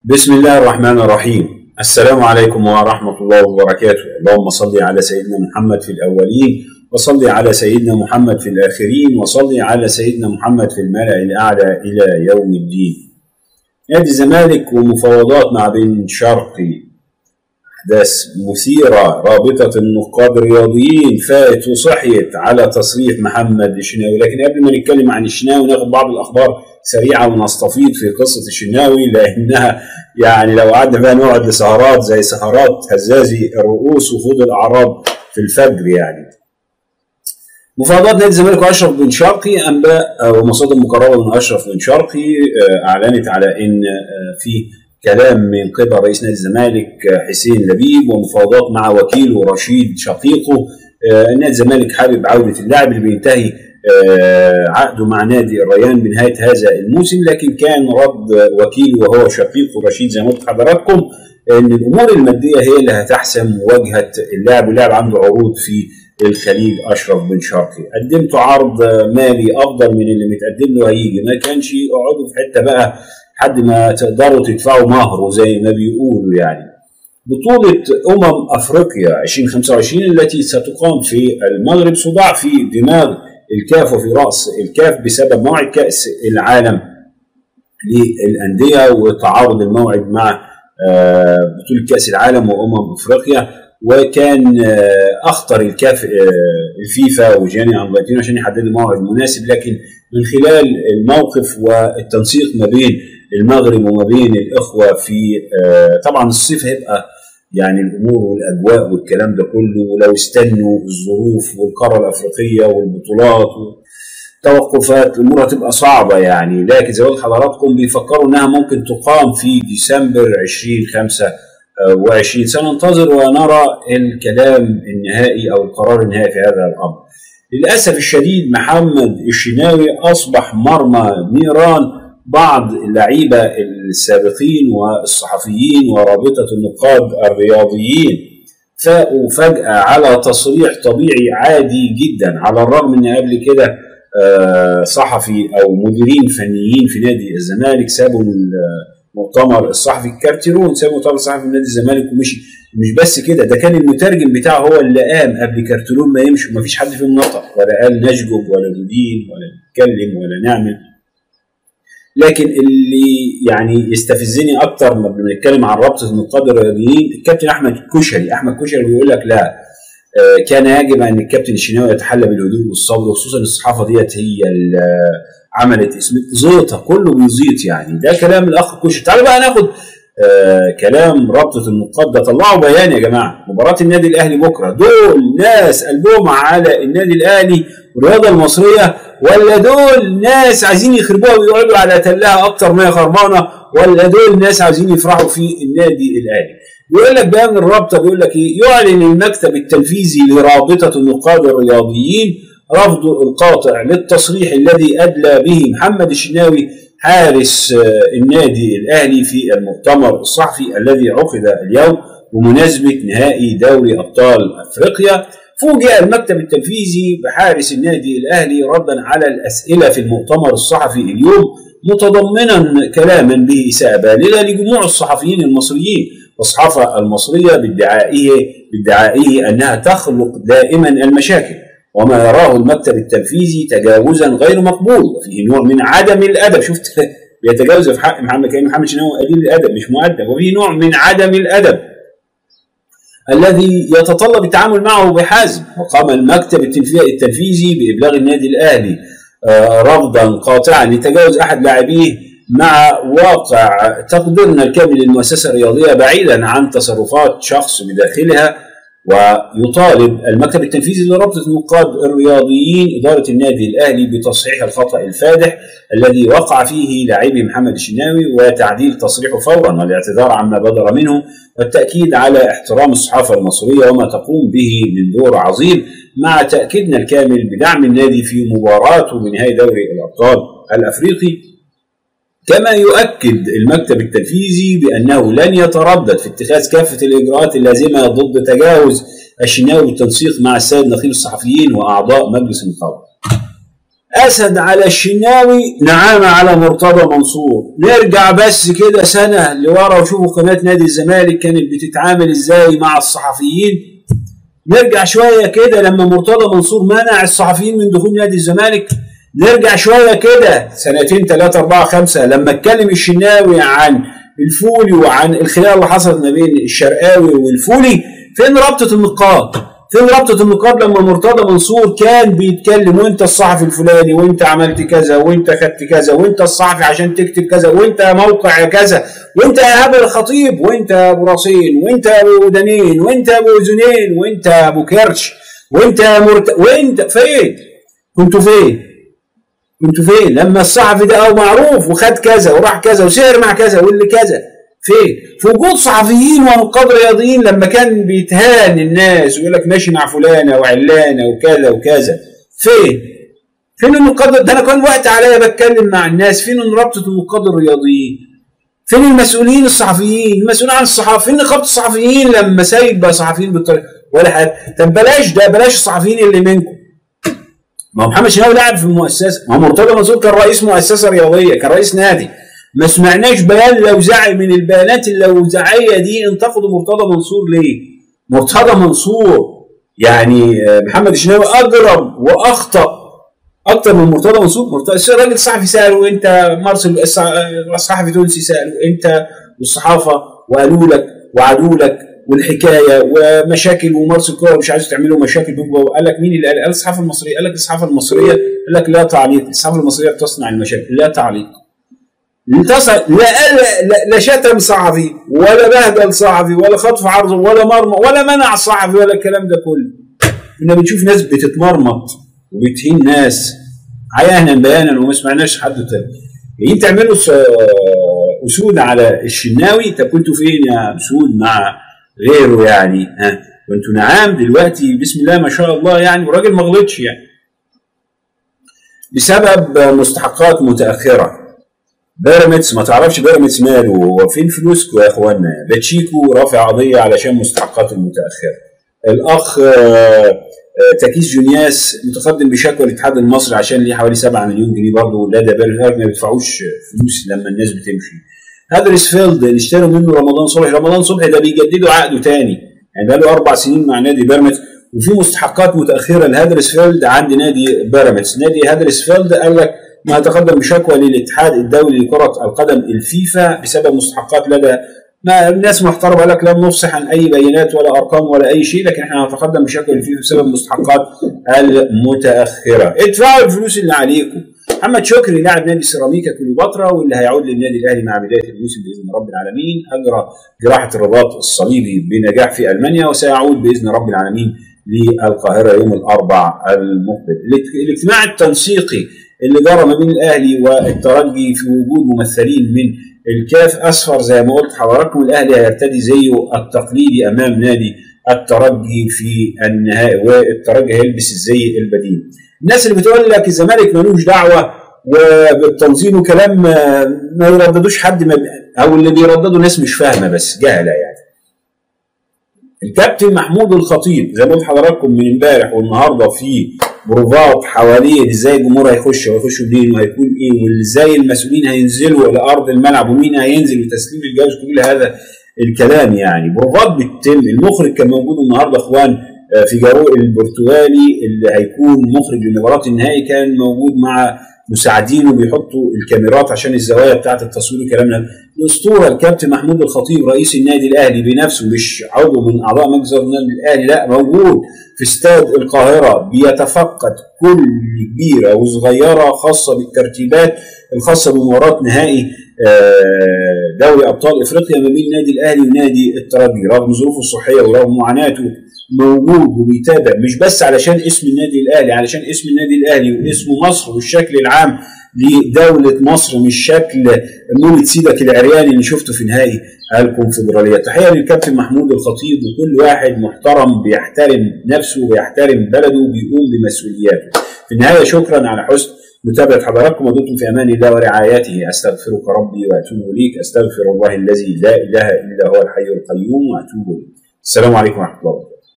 بسم الله الرحمن الرحيم السلام عليكم ورحمة الله وبركاته اللهم صل على سيدنا محمد في الأولين وصل على سيدنا محمد في الآخرين وصل على سيدنا محمد في الملأ الأعلى إلى يوم الدين نادي الزمالك ومفاوضات مع بن شرقي أحداث مثيرة رابطة النقاد الرياضيين فات وصحيت على تصريح محمد الشناوي لكن قبل ما نتكلم عن الشناوي ناخد بعض الأخبار سريعة ونستفيض في قصة الشناوي لأنها يعني لو قعدنا بقى نقعد لسهرات زي سهرات هزازي الرؤوس وخوض الأعراض في الفجر يعني مفاوضات نادي الزمالك واشرف بن شرقي انباء ومصادر مقربه من اشرف بن شرقي اعلنت على ان في كلام من قبل رئيس نادي الزمالك حسين لبيب ومفاوضات مع وكيله رشيد شقيقه نادي الزمالك حابب عوده اللاعب اللي بينتهي عقده مع نادي الريان بنهايه هذا الموسم لكن كان رد وكيله وهو شقيقه رشيد زي ما قلت لحضراتكم ان الامور الماديه هي اللي هتحسم مواجهه اللاعب واللاعب عنده عروض في الخليج اشرف بن شرقي قدمت عرض مالي افضل من اللي متقدم له هيجي ما كانش اقعدوا في حته بقى لحد ما تقدروا تدفعوا مهره زي ما بيقولوا يعني بطولة أمم أفريقيا 2025 التي ستقام في المغرب صداع في دماغ الكاف وفي رأس الكاف بسبب موعد كأس العالم للأندية وتعارض الموعد مع بطولة كأس العالم وأمم أفريقيا وكان اخطر الكاف الفيفا وجاني انفانتينو عشان يحددوا موعد مناسب لكن من خلال الموقف والتنسيق ما بين المغرب وما بين الاخوه في طبعا الصيف هيبقى يعني الامور والاجواء والكلام ده كله لو استنوا الظروف والقاره الافريقيه والبطولات توقفات الامور هتبقى صعبه يعني لكن زي ما حضراتكم بيفكروا انها ممكن تقام في ديسمبر 2025 وعشرين سننتظر ونرى الكلام النهائي أو القرار النهائي في هذا الأمر للأسف الشديد محمد الشناوي أصبح مرمى نيران بعض اللعيبة السابقين والصحفيين ورابطة النقاد الرياضيين فاقوا فجأة على تصريح طبيعي عادي جدا على الرغم ان قبل كده صحفي او مديرين فنيين في نادي الزمالك سابوا المؤتمر الصحفي كارتيرون ساب مؤتمر صحفي في نادي الزمالك ومشي مش بس كده ده كان المترجم بتاعه هو اللي قام قبل كارتيرون ما يمشي وما فيش حد فيهم نطق ولا قال نشجب ولا ندين ولا نتكلم ولا نعمل لكن اللي يعني يستفزني اكتر لما بنتكلم عن رابطه النقاد الرياضيين الكابتن احمد كشري احمد كشري بيقول لك لا كان يجب ان الكابتن الشناوي يتحلى بالهدوء والصبر وخصوصا الصحافه ديت هي عملت اسم زيطه كله بيزيط يعني ده كلام الاخ كوشي تعالوا بقى ناخد آه كلام رابطه النقاد ده طلعوا بيان يا جماعه مباراه النادي الاهلي بكره دول ناس قلبهم على النادي الاهلي والرياضه المصريه ولا دول ناس عايزين يخربوها ويقعدوا على تلها اكتر ما هي خربانه ولا دول ناس عايزين يفرحوا في النادي الاهلي بيقول لك بيان الرابطه بيقول لك ايه يعلن المكتب التنفيذي لرابطه النقاد الرياضيين رفض القاطع للتصريح الذي أدلى به محمد الشناوي حارس النادي الأهلي في المؤتمر الصحفي الذي عقد اليوم بمناسبة نهائي دوري أبطال أفريقيا فوجئ المكتب التنفيذي بحارس النادي الأهلي ردا على الأسئلة في المؤتمر الصحفي اليوم متضمنا كلاما به إساءة بالغة لجموع الصحفيين المصريين والصحافة المصرية بادعائه بادعائه أنها تخلق دائما المشاكل وما يراه المكتب التنفيذي تجاوزا غير مقبول وفيه نوع من عدم الادب شفت بيتجاوز في حق محمد كريم محمد شناوي قليل الادب مش مؤدب وفيه نوع من عدم الادب الذي يتطلب التعامل معه بحزم وقام المكتب التنفيذي بابلاغ النادي الاهلي رفضا قاطعا لتجاوز احد لاعبيه مع واقع تقديرنا الكامل للمؤسسه الرياضيه بعيدا عن تصرفات شخص بداخلها ويطالب المكتب التنفيذي لرابطة النقاد الرياضيين إدارة النادي الأهلي بتصحيح الخطأ الفادح الذي وقع فيه لاعبي محمد الشناوي وتعديل تصريحه فورا والاعتذار عما بدر منه والتأكيد على احترام الصحافة المصرية وما تقوم به من دور عظيم مع تأكيدنا الكامل بدعم النادي في مباراته بنهائي دوري الأبطال الأفريقي كما يؤكد المكتب التنفيذي بأنه لن يتردد في اتخاذ كافة الإجراءات اللازمة ضد تجاوز الشناوي بالتنسيق مع السيد نقيب الصحفيين وأعضاء مجلس النقابة. اسد على الشناوي نعامه على مرتضى منصور نرجع بس كده سنه لورا وشوفوا قناه نادي الزمالك كانت بتتعامل ازاي مع الصحفيين نرجع شويه كده لما مرتضى منصور منع الصحفيين من دخول نادي الزمالك نرجع شويه كده سنتين ثلاثه اربعه خمسه لما اتكلم الشناوي عن الفولي وعن الخلاف اللي حصلت ما بين الشرقاوي والفولي فين رابطه النقاط؟ فين رابطه النقاط لما مرتضى منصور كان بيتكلم وانت الصحفي الفلاني وانت عملت كذا وانت خدت كذا وانت الصحفي عشان تكتب كذا وانت موقع كذا وانت يا ابو الخطيب وانت ابو رصين وانت ابو دنين وانت ابو زنين وانت ابو كرش وانت مرت... وانت فين؟ كنتوا فين؟ كنتوا فين؟ لما الصحفي ده او معروف وخد كذا وراح كذا وسهر مع كذا واللي كذا فين؟ في وجود صحفيين ونقاد رياضيين لما كان بيتهان الناس ويقول لك ماشي مع فلانه وعلانه وكذا وكذا فين؟ فين النقاد ده انا كان وقت عليا بتكلم مع الناس فين رابطه النقاد الرياضيين؟ فين المسؤولين الصحفيين؟ المسؤولين عن الصحافه فين نقابه الصحفيين لما سايب بقى صحفيين بالطريقه ولا حاجه طب بلاش ده بلاش الصحفيين اللي منكم ما هو محمد شناوي لاعب في المؤسسه ما هو مرتضى منصور كان رئيس مؤسسه رياضيه كان رئيس نادي ما سمعناش بيان لوزعي من البيانات اللوزعيه دي انتقدوا مرتضى منصور ليه؟ مرتضى منصور يعني محمد الشناوي اجرم واخطا اكتر من مرتضى منصور مرتضى الراجل صحفي ساله انت مارسل الصحفي تونسي ساله انت والصحافه وقالوا لك وعدوا لك والحكايه ومشاكل ومارسل كوره مش عايز تعملوا مشاكل بينكم قال لك مين اللي قال؟ قال الصحافه المصريه قال لك الصحافه المصريه قال لك لا تعليق الصحافه المصريه بتصنع المشاكل لا تعليق انتصر لا لا, لا شتم صحفي ولا بهدل صحفي ولا خطف عرض ولا مرمى ولا منع صحفي ولا الكلام ده كله كنا بنشوف ناس بتتمرمط وبتهين ناس عيانا بيانا وما سمعناش حد تاني جايين تعملوا اسود على الشناوي طب كنتوا فين يا اسود مع غيره يعني ها وانتوا نعام دلوقتي بسم الله ما شاء الله يعني وراجل ما غلطش يعني بسبب مستحقات متاخره بيراميدز ما تعرفش بيراميدز ماله هو فين فلوسكم يا اخوانا باتشيكو رافع قضيه علشان مستحقاته المتاخره الاخ تاكيس جونياس متقدم بشكوى الاتحاد المصري عشان ليه حوالي 7 مليون جنيه برضه لدى بيراميدز ما بيدفعوش فلوس لما الناس بتمشي هادرسفيلد اللي اشتروا منه رمضان صبحي رمضان صبحي ده بيجددوا عقده تاني يعني بقى له اربع سنين مع نادي بيراميدز وفي مستحقات متاخره لهادرسفيلد عند نادي بيراميدز نادي هادرسفيلد قال لك ما تقدم بشكوى للاتحاد الدولي لكرة القدم الفيفا بسبب مستحقات لدى ما الناس محترمة قال لك لم نفصح عن أي بيانات ولا أرقام ولا أي شيء لكن احنا هنتقدم بشكوى للفيفا بسبب المستحقات المتأخرة ادفعوا الفلوس اللي عليكم محمد شكري لاعب نادي سيراميكا كليوباترا واللي هيعود للنادي الاهلي مع بدايه الموسم باذن رب العالمين اجرى جراحه الرباط الصليبي بنجاح في المانيا وسيعود باذن رب العالمين للقاهره يوم الاربع المقبل الاجتماع التنسيقي اللي جرى ما بين الاهلي والترجي في وجود ممثلين من الكاف اصفر زي ما قلت حضراتكم الاهلي هيرتدي زيه التقليدي امام نادي الترجي في النهائي والترجي هيلبس الزي البديل. الناس اللي بتقول لك الزمالك ملوش دعوه وبالتنظيم وكلام ما يرددوش حد ما او اللي بيرددوا ناس مش فاهمه بس جهله يعني. الكابتن محمود الخطيب زي ما قلت لحضراتكم من امبارح والنهارده في بروفات حواليه ازاي الجمهور هيخش وهيخش منين وهيكون ايه وازاي المسؤولين هينزلوا الى ارض الملعب ومين هينزل وتسليم الجوز كل هذا الكلام يعني بروفات بتتم المخرج كان موجود النهارده اخوان في جاروء البرتغالي اللي هيكون مخرج لمباراه النهائي كان موجود مع مساعدينه بيحطوا الكاميرات عشان الزوايا بتاعه التصوير والكلام ده الاسطوره الكابتن محمود الخطيب رئيس النادي الاهلي بنفسه مش عضو من اعضاء مجلس النادي الاهلي لا موجود في استاد القاهره بيتفقد كل كبيره وصغيره خاصه بالترتيبات الخاصه بمباراه نهائي دوري ابطال افريقيا ما بين النادي الاهلي ونادي الترجي رغم ظروفه الصحيه ورغم معاناته موجود وبيتابع مش بس علشان اسم النادي الاهلي علشان اسم النادي الاهلي واسم مصر والشكل العام لدولة مصر مش شكل مولد سيدك العرياني اللي شفته في نهائي الكونفدرالية تحية للكابتن محمود الخطيب وكل واحد محترم بيحترم نفسه وبيحترم بلده وبيقوم بمسؤولياته في النهاية شكرا على حسن متابعة حضراتكم ودمتم في أمان الله ورعايته أستغفرك ربي وأتوب إليك أستغفر الله الذي لا إله إلا هو الحي القيوم وأتوب إليه السلام عليكم ورحمة الله وبركاته